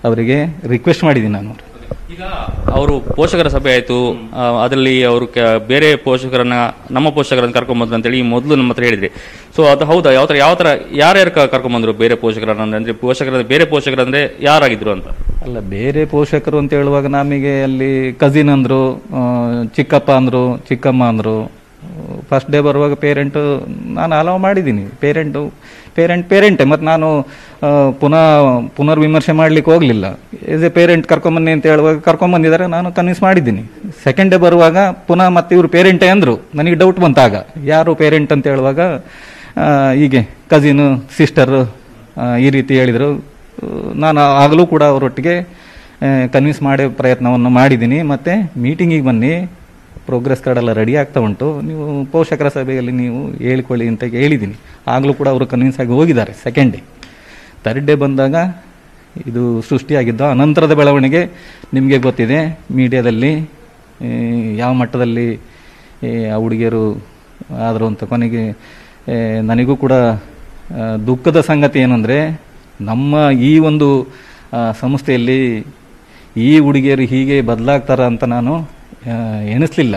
ಅವರಿಗೆ ರಿಕ್ವೆಸ್ಟ್ ಮಾಡಿದ್ದೀನಿ ನಾನು ಈಗ ಅವರು ಪೋಷಕರ ಸಭೆ ಆಯಿತು ಅದರಲ್ಲಿ ಅವರು ಕ- ಬೇರೆ ಪೋಷಕರನ್ನ ನಮ್ಮ ಪೋಷಕರನ್ನ ಕರ್ಕೊಂಬಂದ್ರು ಅಂತೇಳಿ ಈ ಮೊದಲು ನಮ್ಮ ಹತ್ರ ಹೇಳಿದ್ರಿ ಸೊ ಅದು ಹೌದಾ ಯಾವ ಥರ ಯಾವ ಥರ ಯಾರ್ಯಾರು ಕ- ಕರ್ಕೊಂಬಂದ್ರು ಬೇರೆ ಪೋಷಕರನ್ನ ಅಂದ್ರೆ ಪೋಷಕರ ಬೇರೆ ಪೋಷಕರಂದ್ರೆ ಯಾರಾಗಿದ್ರು ಅಂತ ಅಲ್ಲ ಬೇರೆ ಪೋಷಕರು ಅಂತ ಹೇಳುವಾಗ ನಮಗೆ ಅಲ್ಲಿ ಕಸಿನ್ ಅಂದರು ಚಿಕ್ಕಪ್ಪ ಅಂದರು ಚಿಕ್ಕಮ್ಮ ಅಂದರು ಫಸ್ಟ್ ಡೇ ಬರುವಾಗ ಪೇರೆಂಟು ನಾನು ಅಲೋ ಮಾಡಿದ್ದೀನಿ ಪೇರೆಂಟು ಪೇರೆಂಟ್ ಪೇರೆಂಟೇ ಮತ್ತು ನಾನು ಆ, ಪುನಃ ಪುನರ್ವಿಮರ್ಶೆ ಮಾಡಲಿಕ್ಕೆ ಹೋಗಲಿಲ್ಲ ಎಸ್ ಎ ಪೇರೆಂಟ್ ಕರ್ಕೊಂಬನ್ನಿ ಅಂತ ಹೇಳುವಾಗ ಕರ್ಕೊಂಬಂದಿದ್ದಾರೆ ನಾನು ಕನ್ವಿನ್ಸ್ ಮಾಡಿದ್ದೀನಿ ಸೆಕೆಂಡ್ ಡೇ ಬರುವಾಗ ಪುನಃ ಮತ್ತೆ ಇವರು ಪೇರೆಂಟೇ ಅಂದರು ನನಗೆ ಡೌಟ್ ಬಂತಾಗ ಯಾರು ಪೇರೆಂಟ್ ಅಂತ ಹೇಳುವಾಗ ಆ, ಹೀಗೆ ಕಸಿನು ಸಿಸ್ಟರು ಈ ರೀತಿ ಹೇಳಿದರು ನಾನು ಆಗಲೂ ಕೂಡ ಅವರೊಟ್ಟಿಗೆ ಕನ್ವಿನ್ಸ್ ಮಾಡೋ ಪ್ರಯತ್ನವನ್ನು ಮಾಡಿದ್ದೀನಿ ಮತ್ತು ಮೀಟಿಂಗಿಗೆ ಬನ್ನಿ ಪ್ರೋಗ್ರೆಸ್ ಕಾರ್ಡ್ ಎಲ್ಲ ರೆಡಿ ಆಗ್ತಾ ಉಂಟು ನೀವು ಪೋಷಕರ ಸಭೆಯಲ್ಲಿ ನೀವು ಹೇಳಿಕೊಳ್ಳಿ ಅಂತ ಹೇಳಿದ್ದೀನಿ ಆಗಲೂ ಕೂಡ ಅವರು ಕನ್ವಿನ್ಸ್ ಆಗಿ ಹೋಗಿದ್ದಾರೆ ಸೆಕೆಂಡ್ ಡೇ ಥರ್ಡ್ ಡೇ ಬಂದಾಗ ಇದು ಸೃಷ್ಟಿಯಾಗಿದ್ದು ಅನಂತರದ ಬೆಳವಣಿಗೆ ನಿಮಗೆ ಗೊತ್ತಿದೆ ಮೀಡಿಯಾದಲ್ಲಿ ಈ, ಯಾವ ಮಟ್ಟದಲ್ಲಿ ಈ, ಆ ಹುಡುಗಿಯರು ಆದರು ಅಂತ ಕೊನೆಗೆ ಏ, ನನಗೂ ಕೂಡ ಆ, ದುಃಖದ ಸಂಗತಿ ಏನಂದರೆ ನಮ್ಮ ಈ ಒಂದು ಆ, ಸಂಸ್ಥೆಯಲ್ಲಿ ಈ ಹುಡುಗಿಯರು ಹೀಗೆ ಬದಲಾಗ್ತಾರ ಅಂತ ನಾನು ಆ, ಎಣಿಸ್ಲಿಲ್ಲ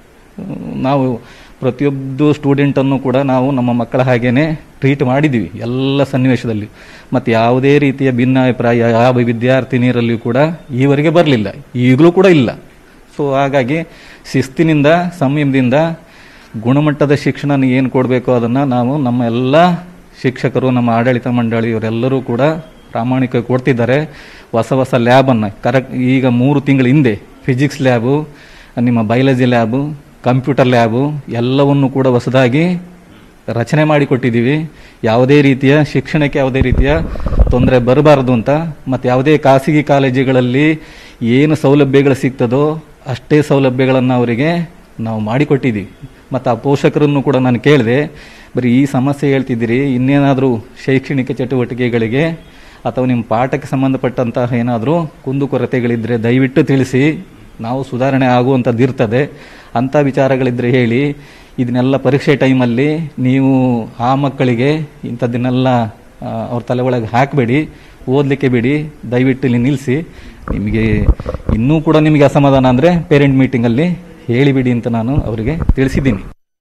ನಾವು ಪ್ರತಿಯೊಬ್ಬ ಸ್ಟೂಡೆಂಟನ್ನು ಕೂಡ ನಾವು ನಮ್ಮ ಮಕ್ಕಳ ಹಾಗೇನೆ ಟ್ರೀಟ್ ಮಾಡಿದ್ದೀವಿ ಎಲ್ಲ ಸನ್ನಿವೇಶದಲ್ಲಿ ಮತ್ತು ಯಾವುದೇ ರೀತಿಯ ಭಿನ್ನಾಭಿಪ್ರಾಯ ಯಾವ ವಿದ್ಯಾರ್ಥಿನಿಯರಲ್ಲಿಯೂ ಕೂಡ ಈವರೆಗೆ ಬರಲಿಲ್ಲ ಈಗಲೂ ಕೂಡ ಇಲ್ಲ ಸೊ ಹಾಗಾಗಿ ಶಿಸ್ತಿನಿಂದ ಸಂಯಮದಿಂದ ಗುಣಮಟ್ಟದ ಶಿಕ್ಷಣ ಏನು ಕೊಡಬೇಕು ಅದನ್ನು ನಾವು ನಮ್ಮ ಎಲ್ಲ ಶಿಕ್ಷಕರು ನಮ್ಮ ಆಡಳಿತ ಮಂಡಳಿ ಇವರೆಲ್ಲರೂ ಕೂಡ ಪ್ರಾಮಾಣಿಕ ಕೊಡ್ತಿದ್ದಾರೆ ಹೊಸ ಹೊಸ ಲ್ಯಾಬನ್ನು ಕರೆಕ್ಟ್ ಈಗ ಮೂರು ತಿಂಗಳ ಹಿಂದೆ ಫಿಸಿಕ್ಸ್ ಲ್ಯಾಬು ನಿಮ್ಮ ಬಯಾಲಜಿ ಲ್ಯಾಬು ಕಂಪ್ಯೂಟರ್ ಲ್ಯಾಬು ಎಲ್ಲವನ್ನು ಕೂಡ ಹೊಸದಾಗಿ ರಚನೆ ಮಾಡಿಕೊಟ್ಟಿದ್ದೀವಿ ಯಾವುದೇ ರೀತಿಯ ಶಿಕ್ಷಣಕ್ಕೆ ಯಾವುದೇ ರೀತಿಯ ತೊಂದರೆ ಬರಬಾರದು ಅಂತ ಮತ್ತು ಯಾವುದೇ ಖಾಸಗಿ ಕಾಲೇಜುಗಳಲ್ಲಿ ಏನು ಸೌಲಭ್ಯಗಳು ಸಿಗ್ತದೋ ಅಷ್ಟೇ ಸೌಲಭ್ಯಗಳನ್ನು ಅವರಿಗೆ ನಾವು ಮಾಡಿಕೊಟ್ಟಿದ್ದೀವಿ ಮತ್ತು ಆ ಪೋಷಕರನ್ನು ಕೂಡ ನಾನು ಕೇಳಿದೆ ಬರೀ ಈ ಸಮಸ್ಯೆ ಹೇಳ್ತಿದ್ದೀರಿ ಇನ್ನೇನಾದರೂ ಶೈಕ್ಷಣಿಕ ಚಟುವಟಿಕೆಗಳಿಗೆ ಅಥವಾ ನಿಮ್ಮ ಪಾಠಕ್ಕೆ ಸಂಬಂಧಪಟ್ಟಂತಹ ಏನಾದರೂ ಕುಂದುಕೊರತೆಗಳಿದ್ದರೆ ದಯವಿಟ್ಟು ತಿಳಿಸಿ ನಾವು ಸುಧಾರಣೆ ಆಗುವಂಥದ್ದು ಇರ್ತದೆ ಅಂಥ ವಿಚಾರಗಳಿದ್ದರೆ ಹೇಳಿ ಇದನ್ನೆಲ್ಲ ಪರೀಕ್ಷೆ ಟೈಮಲ್ಲಿ ನೀವು ಆ ಮಕ್ಕಳಿಗೆ ಇಂಥದ್ದನ್ನೆಲ್ಲ ಆ, ಅವ್ರ ತಲೆ ಒಳಗೆ ಹಾಕಬೇಡಿ ಓದಲಿಕ್ಕೆ ಬಿಡಿ ದಯವಿಟ್ಟು ಇಲ್ಲಿ ನಿಲ್ಲಿಸಿ ನಿಮಗೆ ಇನ್ನೂ ಕೂಡ ನಿಮಗೆ ಅಸಮಾಧಾನ ಅಂದರೆ ಪೇರೆಂಟ್ ಮೀಟಿಂಗಲ್ಲಿ ಹೇಳಿಬಿಡಿ ಅಂತ ನಾನು ಅವರಿಗೆ ತಿಳಿಸಿದ್ದೀನಿ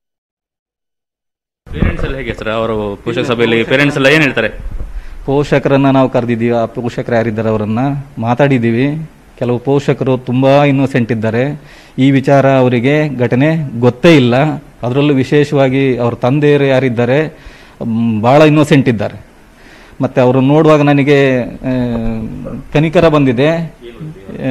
ಪೇರೆಂಟ್ಸ್ ಎಲ್ಲ ಹೇಗೆ ಸರ್ ಅವರು ಪೋಷಕ ಸಭೆಯಲ್ಲಿ ಪೇರೆಂಟ್ಸ್ ಎಲ್ಲ ಏನು ಹೇಳ್ತಾರೆ ಪೋಷಕರನ್ನು ನಾವು ಕರೆದಿದ್ದೀವಿ ಆ ಪೋಷಕರು ಯಾರಿದ್ದಾರೆ ಅವರನ್ನು ಮಾತಾಡಿದ್ದೀವಿ ಕೆಲವು ಪೋಷಕರು ತುಂಬ ಇನ್ನೋಸೆಂಟ್ ಇದ್ದಾರೆ ಈ ವಿಚಾರ ಅವರಿಗೆ ಘಟನೆ ಗೊತ್ತೇ ಇಲ್ಲ ಅದರಲ್ಲೂ ವಿಶೇಷವಾಗಿ ಅವ್ರ ತಂದೆಯರು ಯಾರಿದ್ದಾರೆ ಮ್, ಭಾಳ ಇನ್ನೋಸೆಂಟ್ ಇದ್ದಾರೆ ಮತ್ತು ಅವರು ನೋಡುವಾಗ ನನಗೆ ಆ, ಕನಿಕರ ಬಂದಿದೆ ಆ,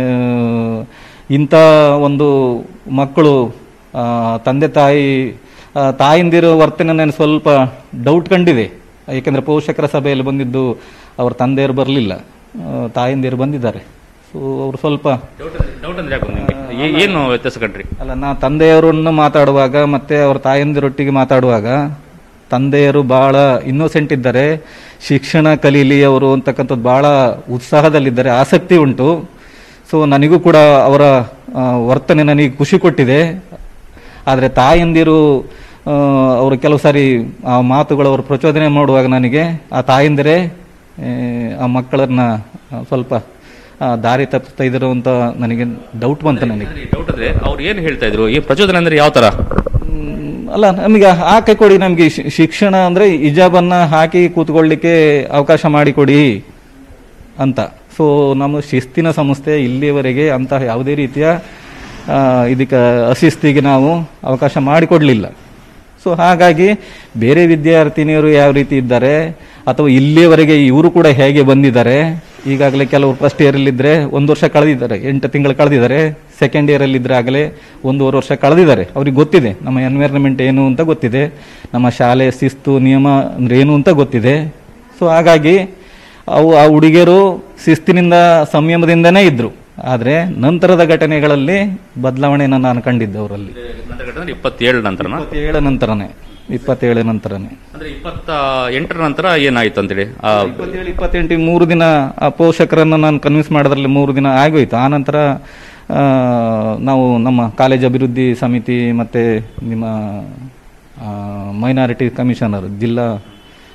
ಇಂಥ ಒಂದು ಮಕ್ಕಳು ಆ, ತಂದೆ ತಾಯಿ ಆ, ತಾಯಂದಿರ ವರ್ತನೆ ನನಗೆ ಸ್ವಲ್ಪ ಡೌಟ್ ಕಂಡಿದೆ ಏಕೆಂದರೆ ಪೋಷಕರ ಸಭೆಯಲ್ಲಿ ಬಂದಿದ್ದು ಅವ್ರ ತಂದೆಯರು ಬರಲಿಲ್ಲ ತಾಯಂದಿರು ಬಂದಿದ್ದಾರೆ ಸೊ ಅವರು ಸ್ವಲ್ಪ ಡೌಟ್ ಅಂದ್ರೆ ಯಾಕೆ ನಿಮಗೆ ಏ- ಏನು ವ್ಯತ್ಯಾಸ ಕಂಡ್ರಿ ಅಲ್ಲ ನಾ ತಂದೆಯವರನ್ನು ಮಾತಾಡುವಾಗ ಮತ್ತೆ ಅವ್ರ ತಾಯಂದಿರೊಟ್ಟಿಗೆ ಮಾತಾಡುವಾಗ ತಂದೆಯರು ಬಹಳ ಇನ್ನೋಸೆಂಟ್ ಇದ್ದಾರೆ ಶಿಕ್ಷಣ ಕಲೀಲಿ ಅವರು ಅಂತಕ್ಕಂಥದ್ದು ಬಹಳ ಉತ್ಸಾಹದಲ್ಲಿದ್ದಾರೆ ಆಸಕ್ತಿ ಉಂಟು ಸೊ ನನಗೂ ಕೂಡ ಅವರ ಆ, ವರ್ತನೆ ನನಗೆ ಖುಷಿ ಕೊಟ್ಟಿದೆ ಆದರೆ ತಾಯಂದಿರು ಆ, ಅವರು ಕೆಲವು ಸಾರಿ ಆ ಮಾತುಗಳು ಅವರು ಪ್ರಚೋದನೆ ಮಾಡುವಾಗ ನನಗೆ ಆ ತಾಯಂದಿರೇ ಆ, ಆ ಮಕ್ಕಳನ್ನ ಆ, ಸ್ವಲ್ಪ ಆ, ದಾರಿ ತಪ್ಪಿಸ್ತಾ ಇದ್ರು ಅಂತ ನನಗೆ ಡೌಟ್ ಬಂತು ನನಗೆ ಡೌಟ್ ಅಂದ್ರೆ ಅವ್ರು ಏನು ಹೇಳ್ತಾ ಇದ್ರು ಈ ಪ್ರಚೋದನೆ ಅಂದ್ರೆ ಯಾವ ತರ ಮ್, ಅಲ್ಲ ನಮಗೆ ಹಾಕಿ ಕೊಡಿ ನಮಗೆ ಶಿಕ್ಷಣ ಅಂದ್ರೆ ಹಿಜಾಬನ್ನ ಹಾಕಿ ಕೂತ್ಕೊಳ್ಳಿಕ್ಕೆ ಅವಕಾಶ ಮಾಡಿಕೊಡಿ ಅಂತ ಸೊ ನಮ್ಮ ಶಿಸ್ತಿನ ಸಂಸ್ಥೆ ಇಲ್ಲಿಯವರೆಗೆ ಅಂತಹ ಯಾವುದೇ ರೀತಿಯ ಆ, ಇದಕ್ಕೆ ಅಶಿಸ್ತಿಗೆ ನಾವು ಅವಕಾಶ ಮಾಡಿಕೊಡ್ಲಿಲ್ಲ ಸೊ ಹಾಗಾಗಿ ಬೇರೆ ವಿದ್ಯಾರ್ಥಿನಿಯರು ಯಾವ ರೀತಿ ಇದ್ದಾರೆ ಅಥವಾ ಇಲ್ಲಿಯವರೆಗೆ ಇವರು ಕೂಡ ಹೇಗೆ ಬಂದಿದ್ದಾರೆ ಈಗಾಗಲೇ ಕೆಲವರು ಫಸ್ಟ್ ಇಯರಲ್ಲಿದ್ದರೆ ಒಂದು ವರ್ಷ ಕಳೆದಿದ್ದಾರೆ ಎಂಟು ತಿಂಗಳು ಕಳೆದಿದ್ದಾರೆ ಸೆಕೆಂಡ್ ಇಯರಲ್ಲಿದ್ದರೆ ಆಗಲೇ ಒಂದೂವರೆ ವರ್ಷ ಕಳೆದಿದ್ದಾರೆ ಅವ್ರಿಗೆ ಗೊತ್ತಿದೆ ನಮ್ಮ ಎನ್ವೈರ್ನಮೆಂಟ್ ಏನು ಅಂತ ಗೊತ್ತಿದೆ ನಮ್ಮ ಶಾಲೆ ಶಿಸ್ತು ನಿಯಮ ಅಂದ್ರೆ ಏನು ಅಂತ ಗೊತ್ತಿದೆ ಸೊ ಹಾಗಾಗಿ ಅವು ಆ ಹುಡುಗಿಯರು ಶಿಸ್ತಿನಿಂದ ಸಂಯಮದಿಂದನೇ ಇದ್ರು ಆದರೆ ನಂತರದ ಘಟನೆಗಳಲ್ಲಿ ಬದಲಾವಣೆಯನ್ನು ನಾನು ಕಂಡಿದ್ದೆ ಅವರಲ್ಲಿ ನಂತರ ಘಟನೆ ಇಪ್ಪತ್ತೇಳು ನಂತರನ ಇಪ್ಪತ್ತೇಳ ನಂತರನೇ ಇಪ್ಪತ್ತೇಳ ನಂತರನೇ ಅಂದ್ರೆ ಇಪ್ಪತ್ತ ಎಂಟರ ನಂತರ ಏನಾಯ್ತು ಅಂತೇಳಿ ಆ ಇಪ್ಪತ್ತೇಳು ಇಪ್ಪತ್ತೆಂಟು ಈ ಮೂರು ದಿನ ಆ ಪೋಷಕರನ್ನು ನಾನು ಕನ್ವಿನ್ಸ್ ಮಾಡೋದ್ರಲ್ಲಿ ಮೂರು ದಿನ ಆಗೋಯ್ತು ಆ ನಂತರ ಆ, ನಾವು ನಮ್ಮ ಕಾಲೇಜ್ ಅಭಿವೃದ್ಧಿ ಸಮಿತಿ ಮತ್ತು ನಿಮ್ಮ ಮೈನಾರಿಟಿ ಕಮಿಷನರ್ ಜಿಲ್ಲಾ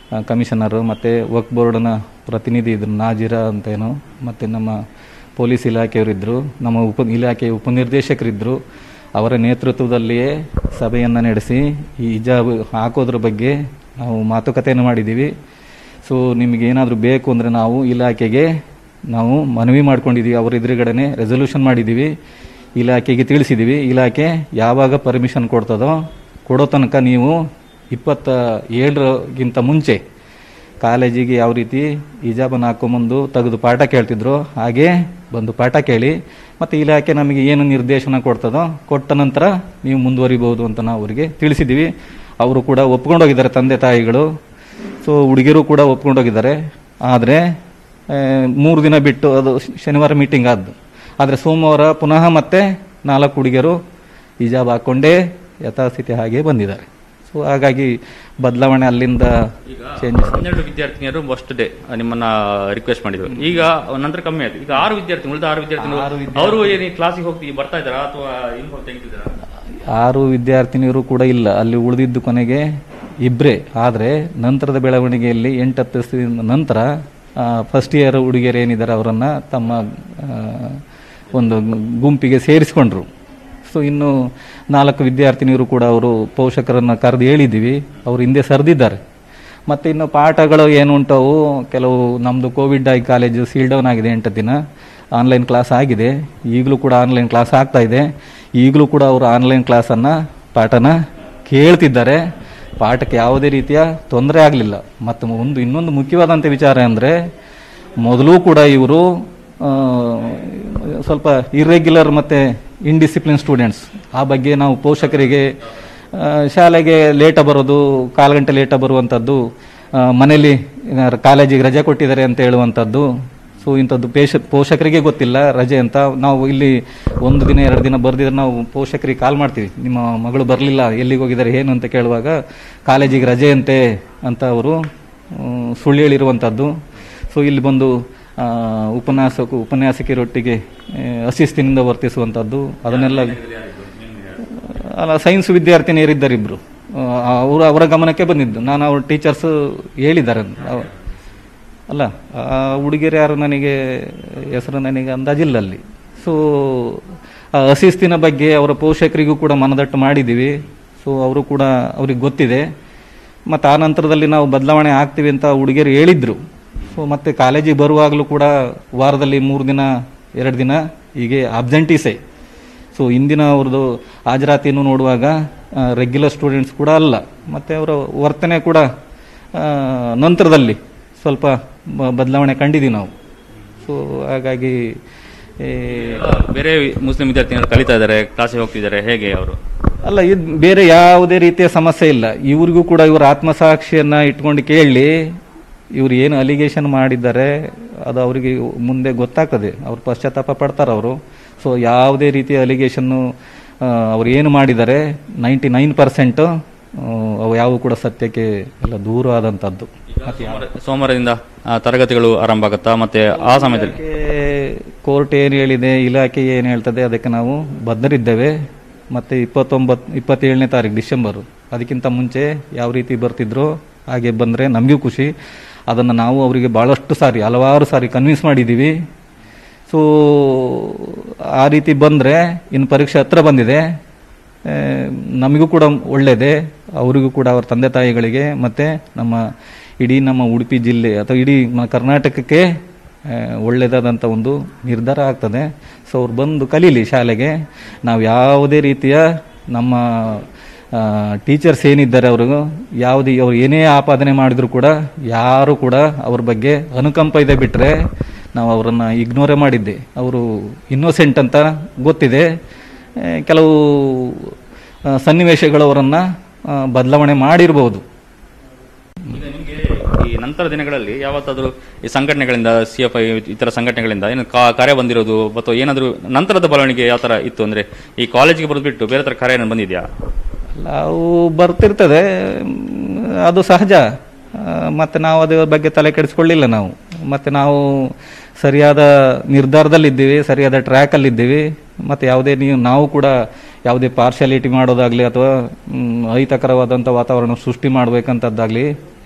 ಕಮಿಷನರು ಮತ್ತು ವಕ್ ಬೋರ್ಡ್ನ ಪ್ರತಿನಿಧಿ ಇದ್ರು ನಾಜಿರಾ ಅಂತೇನು ಮತ್ತು ನಮ್ಮ ಪೊಲೀಸ್ ಇಲಾಖೆಯವರಿದ್ದರು ನಮ್ಮ ಉಪ ಇಲಾಖೆಯ ಉಪನಿರ್ದೇಶಕರಿದ್ದರು ಅವರ ನೇತೃತ್ವದಲ್ಲಿಯೇ ಸಭೆಯನ್ನು ನಡೆಸಿ ಈ ಹಿಜಾಬ್ ಹಾಕೋದ್ರ ಬಗ್ಗೆ ನಾವು ಮಾತುಕತೆಯನ್ನು ಮಾಡಿದ್ದೀವಿ ಸೊ ನಿಮಗೆ ಏನಾದರೂ ಬೇಕು ಅಂದರೆ ನಾವು ಇಲಾಖೆಗೆ ನಾವು ಮನವಿ ಮಾಡ್ಕೊಂಡಿದ್ದೀವಿ ಅವರ ಎದುರುಗಡೆನೆ ರೆಸೊಲ್ಯೂಷನ್ ಮಾಡಿದ್ದೀವಿ ಇಲಾಖೆಗೆ ತಿಳಿಸಿದ್ದೀವಿ ಇಲಾಖೆ ಯಾವಾಗ ಪರ್ಮಿಷನ್ ಕೊಡ್ತದೋ ಕೊಡೋ ತನಕ ನೀವು ಇಪ್ಪತ್ತ ಏಳರಿಗಿಂತ ಮುಂಚೆ ಕಾಲೇಜಿಗೆ ಯಾವ ರೀತಿ ಹಿಜಾಬನ್ನು ಹಾಕೊಂಬಂದು ತೆಗೆದು ಪಾಠ ಕೇಳ್ತಿದ್ರು ಹಾಗೆ ಬಂದು ಪಾಠ ಕೇಳಿ ಮತ್ತು ಇಲಾಖೆ ನಮಗೆ ಏನು ನಿರ್ದೇಶನ ಕೊಡ್ತದೋ ಕೊಟ್ಟ ನಂತರ ನೀವು ಮುಂದುವರಿಬಹುದು ಅಂತ ನಾವು ಅವರಿಗೆ ತಿಳಿಸಿದ್ದೀವಿ ಅವರು ಕೂಡ ಒಪ್ಕೊಂಡೋಗಿದ್ದಾರೆ ತಂದೆ ತಾಯಿಗಳು ಸೊ ಹುಡುಗಿರು ಕೂಡ ಒಪ್ಕೊಂಡೋಗಿದ್ದಾರೆ ಆದರೆ ಮೂರು ದಿನ ಬಿಟ್ಟು ಅದು ಶನಿವಾರ ಮೀಟಿಂಗ್ ಆದ್ದು ಆದರೆ ಸೋಮವಾರ ಪುನಃ ಮತ್ತೆ ನಾಲ್ಕು ಹುಡುಗಿಯರು ಹಿಜಾಬ್ ಹಾಕ್ಕೊಂಡೇ ಯಥಾಸ್ಥಿತಿ ಹಾಗೆ ಬಂದಿದ್ದಾರೆ ಸೊ ಹಾಗಾಗಿ ಬದಲಾವಣೆ ಅಲ್ಲಿಂದ ಚೇಂಜಸ್ ಹನ್ನೆರಡು ವಿದ್ಯಾರ್ಥಿನಿಯರು ಫಸ್ಟ್ ಡೇ ನಿಮ್ಮನ್ನ ರಿಕ್ವೆಸ್ಟ್ ಮಾಡಿದ್ರು ಈಗ ನಂತರ ಕಮ್ಮಿ ಆಯ್ತು ಈಗ ಆರು ವಿದ್ಯಾರ್ಥಿ ಉಳಿದ ಆರು ವಿದ್ಯಾರ್ಥಿಗಳು ಆರು ಅವರು ಏನು ಕ್ಲಾಸಿಗೆ ಹೋಗ್ತಿ ಬರ್ತಾ ಇದ್ದಾರಾ ಅಥವಾ ಇನ್ಫಾರ್ಮ್ ತೆಗಿತಿದ್ದಾರಾ ಆರು ವಿದ್ಯಾರ್ಥಿನಿಯರು ಕೂಡ ಇಲ್ಲ ಅಲ್ಲಿ ಉಳಿದಿದ್ದು ಕೊನೆಗೆ ಇಬ್ಬರೇ ಆದರೆ ನಂತರದ ಬೆಳವಣಿಗೆಯಲ್ಲಿ ಎಂಟತ್ತು ವರ್ಷದಿಂದ ನಂತರ ಫಸ್ಟ್ ಇಯರ್ ಹುಡುಗಿಯರು ಏನಿದ್ದಾರೆ ಅವರನ್ನು ತಮ್ಮ ಆ, ಒಂದು ಗುಂಪಿಗೆ ಸೇರಿಸಿಕೊಂಡ್ರು ಸೊ ಇನ್ನು ನಾಲ್ಕು ವಿದ್ಯಾರ್ಥಿನಿಯರು ಕೂಡ ಅವರು ಪೋಷಕರನ್ನು ಕರೆದು ಹೇಳಿದ್ದೀವಿ ಅವರು ಹಿಂದೆ ಸರಿದಿದ್ದಾರೆ ಮತ್ತು ಇನ್ನು ಪಾಠಗಳು ಏನು ಉಂಟವು ಕೆಲವು ನಮ್ಮದು ಕೋವಿಡ್ ಆಗಿ ಕಾಲೇಜು ಸೀಲ್ ಡೌನ್ ಆಗಿದೆ ಎಂಟು ದಿನ ಆನ್ಲೈನ್ ಕ್ಲಾಸ್ ಆಗಿದೆ ಈಗಲೂ ಕೂಡ ಆನ್ಲೈನ್ ಕ್ಲಾಸ್ ಆಗ್ತಾ ಇದೆ ಈಗಲೂ ಕೂಡ ಅವರು ಆನ್ಲೈನ್ ಕ್ಲಾಸನ್ನು ಪಾಠನ ಕೇಳ್ತಿದ್ದಾರೆ ಪಾಠಕ್ಕೆ ಯಾವುದೇ ರೀತಿಯ ತೊಂದರೆ ಆಗಲಿಲ್ಲ ಮತ್ತು ಒಂದು ಇನ್ನೊಂದು ಮುಖ್ಯವಾದಂಥ ವಿಚಾರ ಅಂದರೆ ಮೊದಲೂ ಕೂಡ ಇವರು ಆ, ಸ್ವಲ್ಪ ಇರ್ರೆಗ್ಯುಲರ್ ಮತ್ತು ಇನ್ಡಿಸಿಪ್ಲಿನ್ ಸ್ಟೂಡೆಂಟ್ಸ್ ಆ ಬಗ್ಗೆ ನಾವು ಪೋಷಕರಿಗೆ ಆ, ಶಾಲೆಗೆ ಲೇಟ ಬರೋದು ಕಾಲು ಗಂಟೆ ಲೇಟ ಬರುವಂಥದ್ದು ಆ, ಮನೇಲಿ ಏನಾದ್ರು ಕಾಲೇಜಿಗೆ ರಜೆ ಕೊಟ್ಟಿದ್ದಾರೆ ಅಂತ ಹೇಳುವಂಥದ್ದು ಸೊ ಇಂಥದ್ದು ಪೇಶ ಪೋಷಕರಿಗೆ ಗೊತ್ತಿಲ್ಲ ರಜೆ ಅಂತ ನಾವು ಇಲ್ಲಿ ಒಂದು ದಿನ ಎರಡು ದಿನ ಬರ್ದಿದ್ರೆ ನಾವು ಪೋಷಕರಿಗೆ ಕಾಲ್ ಮಾಡ್ತೀವಿ ನಿಮ್ಮ ಮಗಳು ಬರಲಿಲ್ಲ ಎಲ್ಲಿಗೆ ಹೋಗಿದ್ದಾರೆ ಏನು ಅಂತ ಕೇಳುವಾಗ ಕಾಲೇಜಿಗೆ ರಜೆ ಅಂತೆ ಅಂತ ಅವರು ಮ್, ಸುಳ್ಳು ಹೇಳಿರುವಂಥದ್ದು ಸೊ ಇಲ್ಲಿ ಬಂದು ಆ, ಉಪನ್ಯಾಸಕ ಉಪನ್ಯಾಸಕಿರೊಟ್ಟಿಗೆ ಆ, ಅಶಿಸ್ತಿನಿಂದ ವರ್ತಿಸುವಂಥದ್ದು ಅದನ್ನೆಲ್ಲ ಅಲ್ಲ ಸೈನ್ಸ್ ವಿದ್ಯಾರ್ಥಿನಿಯರಿದ್ದಾರೆ ಇಬ್ಬರು ಅವರು ಅವರ ಗಮನಕ್ಕೆ ಬಂದಿದ್ದು ನಾನು ಅವ್ರ ಟೀಚರ್ಸ್ ಹೇಳಿದ್ದಾರೆ ಅವ- ಅಲ್ಲ ಆ ಹುಡುಗಿಯರು ಯಾರು ನನಗೆ ಹೆಸರು ನನಗೆ ಅಂದಾಜಿಲ್ಲ ಅಲ್ಲಿ ಸೊ ಆ ಅಶಿಸ್ತಿನ ಬಗ್ಗೆ ಅವರ ಪೋಷಕರಿಗೂ ಕೂಡ ಮನದಟ್ಟು ಮಾಡಿದ್ದೀವಿ ಸೊ ಅವರು ಕೂಡ ಅವ್ರಿಗೆ ಗೊತ್ತಿದೆ ಮತ್ತು ಆ ನಂತರದಲ್ಲಿ ನಾವು ಬದಲಾವಣೆ ಆಗ್ತೀವಿ ಅಂತ ಹುಡುಗಿಯರು ಹೇಳಿದ್ರು ಸೊ ಮತ್ತೆ ಕಾಲೇಜಿಗೆ ಬರುವಾಗಲೂ ಕೂಡ ವಾರದಲ್ಲಿ ಮೂರು ದಿನ ಎರಡು ದಿನ ಹೀಗೆ ಅಬ್ಸೆಂಟೀಸೇ ಸೊ ಇಂದಿನ ಅವ್ರದ್ದು ಹಾಜರಾತಿಯನ್ನು ನೋಡುವಾಗ ರೆಗ್ಯುಲರ್ ಸ್ಟೂಡೆಂಟ್ಸ್ ಕೂಡ ಅಲ್ಲ ಮತ್ತು ಅವರ ವರ್ತನೆ ಕೂಡ ಆ, ನಂತರದಲ್ಲಿ ಸ್ವಲ್ಪ ಬ- ಬದಲಾವಣೆ ಕಂಡಿದ್ದೀವಿ ನಾವು ಸೊ ಹಾಗಾಗಿ ಈ, ಬೇರೆ ಮುಸ್ಲಿಂ ವಿದ್ಯಾರ್ಥಿನಿಯರು ಕಲಿತಾ ಇದ್ದಾರೆ ಕ್ಲಾಸಿಗೆ ಹೋಗ್ತಿದ್ದಾರೆ ಹೇಗೆ ಅವರು ಅಲ್ಲ ಇದು ಬೇರೆ ಯಾವುದೇ ರೀತಿಯ ಸಮಸ್ಯೆ ಇಲ್ಲ ಇವ್ರಿಗೂ ಕೂಡ ಇವರ ಆತ್ಮಸಾಕ್ಷಿಯನ್ನ ಇಟ್ಕೊಂಡು ಕೇಳಿ ಇವ್ರು ಏನು ಅಲಿಗೇಷನ್ ಮಾಡಿದ್ದಾರೆ ಅದು ಅವರಿಗೆ ಮುಂದೆ ಗೊತ್ತಾಗ್ತದೆ ಅವ್ರು ಪಶ್ಚಾತ್ತಾಪ ಪಡ್ತಾರೆ ಅವರು ಸೊ ಯಾವುದೇ ರೀತಿಯ ಅಲಿಗೇಷನ್ನು ಅವ್ರು ಏನು ಮಾಡಿದ್ದಾರೆ ನೈಂಟಿ ನೈನ್ ಪರ್ಸೆಂಟು ಅವು ಯಾವ ಕೂಡ ಸತ್ಯಕ್ಕೆ ಎಲ್ಲ ದೂರ ಆದಂಥದ್ದು ಸೋಮವಾರ- ಸೋಮವಾರದಿಂದ ಆ, ತರಗತಿಗಳು ಆರಂಭ ಆಗುತ್ತಾ ಮತ್ತೆ ಆ ಸಮಯದಲ್ಲಿ ಕೋರ್ಟ್ ಏನು ಹೇಳಿದೆ ಇಲಾಖೆ ಏನು ಹೇಳ್ತದೆ ಅದಕ್ಕೆ ನಾವು ಬದ್ಧರಿದ್ದೇವೆ ಮತ್ತು ಇಪ್ಪತ್ತೊಂಬತ್ತು ಇಪ್ಪತ್ತೇಳನೇ ತಾರೀಕು ಡಿಸೆಂಬರು ಅದಕ್ಕಿಂತ ಮುಂಚೆ ಯಾವ ರೀತಿ ಬರ್ತಿದ್ರೋ ಹಾಗೆ ಬಂದರೆ ನಮಗೂ ಖುಷಿ ಅದನ್ನು ನಾವು ಅವರಿಗೆ ಭಾಳಷ್ಟು ಸಾರಿ ಹಲವಾರು ಸಾರಿ ಕನ್ವಿನ್ಸ್ ಮಾಡಿದ್ದೀವಿ ಸೊ ಆ ರೀತಿ ಬಂದರೆ ಇನ್ನು ಪರೀಕ್ಷೆ ಹತ್ರ ಬಂದಿದೆ ಆ, ನಮಗೂ ಕೂಡ ಒಳ್ಳೆಯದೇ ಅವರಿಗೂ ಕೂಡ ಅವರ ತಂದೆ ತಾಯಿಗಳಿಗೆ ಮತ್ತು ನಮ್ಮ ಇಡೀ ನಮ್ಮ ಉಡುಪಿ ಜಿಲ್ಲೆ ಅಥವಾ ಇಡೀ ಮ- ಕರ್ನಾಟಕಕ್ಕೆ ಆ, ಒಳ್ಳೆಯದಾದಂಥ ಒಂದು ನಿರ್ಧಾರ ಆಗ್ತದೆ ಸೊ ಅವ್ರು ಬಂದು ಕಲೀಲಿ ಶಾಲೆಗೆ ನಾವು ಯಾವುದೇ ರೀತಿಯ ನಮ್ಮ ಟೀಚರ್ಸ್ ಏನಿದ್ದಾರೆ ಅವ್ರಿಗೂ ಯಾವುದೇ ಅವ್ರು ಏನೇ ಆಪಾದನೆ ಮಾಡಿದ್ರು ಕೂಡ ಯಾರು ಕೂಡ ಅವ್ರ ಬಗ್ಗೆ ಅನುಕಂಪ ಇದೆ ಬಿಟ್ಟರೆ ನಾವು ಅವರನ್ನು ಇಗ್ನೋರೇ ಮಾಡಿದ್ದೆ ಅವರು ಇನ್ನೋಸೆಂಟ್ ಅಂತ ಗೊತ್ತಿದೆ ಆ, ಕೆಲವು ಆ, ಸನ್ನಿವೇಶಗಳು ಅವರನ್ನು ಬದಲಾವಣೆ ಮಾಡಿರ್ಬೋದು ಈಗ ನಿಮಗೆ ಈ ನಂತರ ದಿನಗಳಲ್ಲಿ ಯಾವತ್ತಾದ್ರೂ ಈ ಸಂಘಟನೆಗಳಿಂದ ಸಿ ಎಫ್ ಐ ಇತರ ಸಂಘಟನೆಗಳಿಂದ ಏನು ಕಾ- ಕಾರ್ಯ ಬಂದಿರೋದು ಅಥವಾ ಏನಾದರೂ ನಂತರದ ಬೆಳವಣಿಗೆ ಯಾವ ತರ ಇತ್ತು ಅಂದ್ರೆ ಈ ಕಾಲೇಜಿಗೆ ಬರೋದು ಬಿಟ್ಟು ಬೇರೆ ತರ ಕಾರ್ಯ ಏನಾದ್ರು ಬಂದಿದ್ಯಾ ನಾವು ಬರ್ತಿರ್ತದೆ ಮ್, ಅದು ಸಹಜ ಆ, ಮತ್ತೆ ನಾವು ಅದ್ರ ಬಗ್ಗೆ ತಲೆ ಕೆಡಿಸ್ಕೊಳ್ಳಿಲ್ಲ ನಾವು ಮತ್ತೆ ನಾವು ಸರಿಯಾದ ನಿರ್ಧಾರದಲ್ಲಿದ್ದೀವಿ ಸರಿಯಾದ ಟ್ರ್ಯಾಕಲ್ಲಿದ್ದೀವಿ ಮತ್ತು ಯಾವುದೇ ನೀವು ನಾವು ಕೂಡ ಯಾವುದೇ ಪಾರ್ಶಾಲಿಟಿ ಮಾಡೋದಾಗಲಿ ಅಥವಾ ಮ್, ಅಹಿತಕರವಾದಂಥ ವಾತಾವರಣ ಸೃಷ್ಟಿ ಮಾಡಬೇಕಂತದ್ದಾಗಲಿ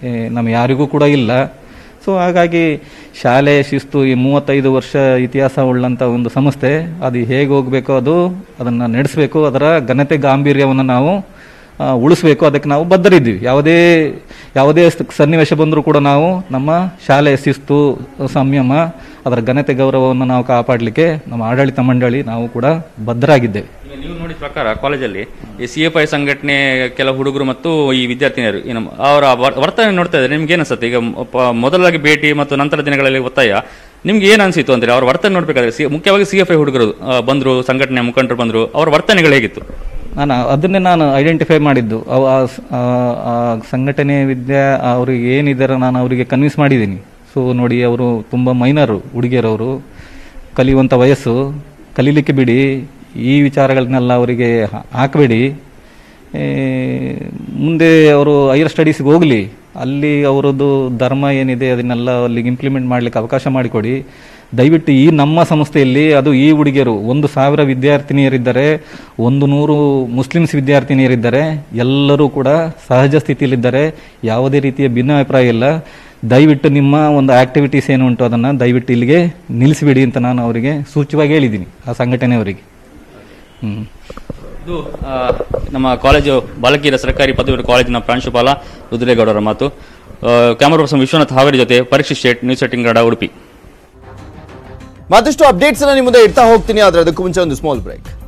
ಏ, ನಮ್ಮ ಯಾರಿಗೂ ಕೂಡ ಇಲ್ಲ ಸೊ ಹಾಗಾಗಿ ಶಾಲೆ ಶಿಸ್ತು ಈ ಮೂವತ್ತೈದು ವರ್ಷ ಇತಿಹಾಸ ಉಳ್ಳಂಥ ಒಂದು ಸಂಸ್ಥೆ ಅದು ಹೇಗೆ ಹೋಗಬೇಕೋ ಅದು ಅದನ್ನು ನಡೆಸಬೇಕು ಅದರ ಘನತೆ ಗಾಂಭೀರ್ಯವನ್ನು ನಾವು ಆ, ಉಳಿಸ್ಬೇಕು ಅದಕ್ಕೆ ನಾವು ಬದ್ಧರಿದ್ದೀವಿ ಯಾವುದೇ ಯಾವುದೇ ಸ- ಸನ್ನಿವೇಶ ಬಂದರೂ ಕೂಡ ನಾವು ನಮ್ಮ ಶಾಲೆಯ ಶಿಸ್ತು ಸಂಯಮ ಅದರ ಘನತೆ ಗೌರವವನ್ನು ನಾವು ಕಾಪಾಡಲಿಕ್ಕೆ ನಮ್ಮ ಆಡಳಿತ ಮಂಡಳಿ ನಾವು ಕೂಡ ಬದ್ಧರಾಗಿದ್ದೇವೆ ಈಗ ನೀವು ನೋಡಿದ ಪ್ರಕಾರ ಕಾಲೇಜಲ್ಲಿ ಈ ಸಿ ಎಫ್ ಐ ಸಂಘಟನೆ ಕೆಲ ಹುಡುಗರು ಮತ್ತು ಈ ವಿದ್ಯಾರ್ಥಿನಿಯರು ಏನು ಅವರ ವರ್- ವರ್ತನೆ ನೋಡ್ತಾ ಇದ್ರೆ ನಿಮ್ಗೆ ಏನು ಅನ್ಸುತ್ತೆ ಈಗ ಮ- ಪ- ಮೊದಲಾಗಿ ಭೇಟಿ ಮತ್ತು ನಂತರ ದಿನಗಳಲ್ಲಿ ಒತ್ತಾಯ ನಿಮ್ಗೆ ಏನು ಅನ್ಸಿತ್ತು ಅಂದ್ರೆ ಅವ್ರ ವರ್ತನೆ ನೋಡ್ಬೇಕಾದ್ರೆ ಸಿ- ಮುಖ್ಯವಾಗಿ ಸಿ ಎಫ್ ಐ ಹುಡುಗರು ಆ, ಬಂದ್ರು ಸಂಘಟನೆ ಮುಖಂಡರು ಬಂದ್ರು ಅವ್ರ ವರ್ತನೆಗಳು ಹೇಗಿತ್ತು ನಾನು ಅದನ್ನೇ ನಾನು ಐಡೆಂಟಿಫೈ ಮಾಡಿದ್ದು ಅವ ಆ ಸ- ಆ- ಆ ಸಂಘಟನೆ ವಿದ್ಯಾ ಅವ್ರಿಗೆ ಏನಿದ್ದಾರೆ ನಾನು ಅವರಿಗೆ ಕನ್ವಿನ್ಸ್ ಮಾಡಿದ್ದೀನಿ ಸೊ ನೋಡಿ ಅವರು ತುಂಬ ಮೈನರು ಹುಡುಗಿಯರವರು ಕಲಿಯುವಂಥ ವಯಸ್ಸು ಕಲೀಲಿಕ್ಕೆ ಬಿಡಿ ಈ ವಿಚಾರಗಳನ್ನೆಲ್ಲ ಅವರಿಗೆ ಹಾ- ಹಾಕಬೇಡಿ ಏ, ಮುಂದೆ ಅವರು ಹೈಯರ್ ಸ್ಟಡೀಸ್ಗೆ ಹೋಗಲಿ ಅಲ್ಲಿ ಅವರದ್ದು ಧರ್ಮ ಏನಿದೆ ಅದನ್ನೆಲ್ಲ ಅಲ್ಲಿಗೆ ಇಂಪ್ಲಿಮೆಂಟ್ ಮಾಡಲಿಕ್ಕೆ ಅವಕಾಶ ಮಾಡಿಕೊಡಿ ದಯವಿಟ್ಟು ಈ ನಮ್ಮ ಸಂಸ್ಥೆಯಲ್ಲಿ ಅದು ಈ ಹುಡುಗಿಯರು ಒಂದು ಸಾವಿರ ವಿದ್ಯಾರ್ಥಿನಿಯರಿದ್ದಾರೆ ಒಂದು ನೂರು ಮುಸ್ಲಿಮ್ಸ್ ವಿದ್ಯಾರ್ಥಿನಿಯರಿದ್ದಾರೆ ಎಲ್ಲರೂ ಕೂಡ ಸಹಜ ಸ್ಥಿತಿಯಲ್ಲಿದ್ದಾರೆ ಯಾವುದೇ ರೀತಿಯ ಭಿನ್ನಾಭಿಪ್ರಾಯ ಇಲ್ಲ ದಯವಿಟ್ಟು ನಿಮ್ಮ ಒಂದು ಆಕ್ಟಿವಿಟೀಸ್ ಏನು ಉಂಟು ಅದನ್ನು ದಯವಿಟ್ಟು ಇಲ್ಲಿಗೆ ನಿಲ್ಲಿಸಿಬಿಡಿ ಅಂತ ನಾನು ಅವರಿಗೆ ಸೂಚ್ಯವಾಗಿ ಹೇಳಿದ್ದೀನಿ ಆ ಸಂಘಟನೆಯವರಿಗೆ ಹ್ಞೂ ಇದು ಆ, ನಮ್ಮ ಕಾಲೇಜು ಬಾಲಕಿಯರ ಸರ್ಕಾರಿ ಪದವಿ ಕಾಲೇಜಿನ ಪ್ರಾಂಶುಪಾಲ ರುದ್ರೇಗೌಡರ ಮಾತು ಕ್ಯಾಮರಾ ಪರ್ಸನ್ ವಿಶ್ವನಾಥ್ ಹಾವೇರಿ ಜೊತೆ ಪರೀಕ್ಷೆ state news eighteen Kannada Udupi ಮತ್ತಷ್ಟು ಅಪ್ಡೇಟ್ಸ್ ನಿಮ್ಮ ಮುಂದೆ ಇಡ್ತಾ ಹೋಗ್ತೀನಿ ಆದ್ರೆ ಅದಕ್ಕೂ ಮುಂಚೆ ಒಂದು ಸ್ಮಾಲ್ ಬ್ರೇಕ್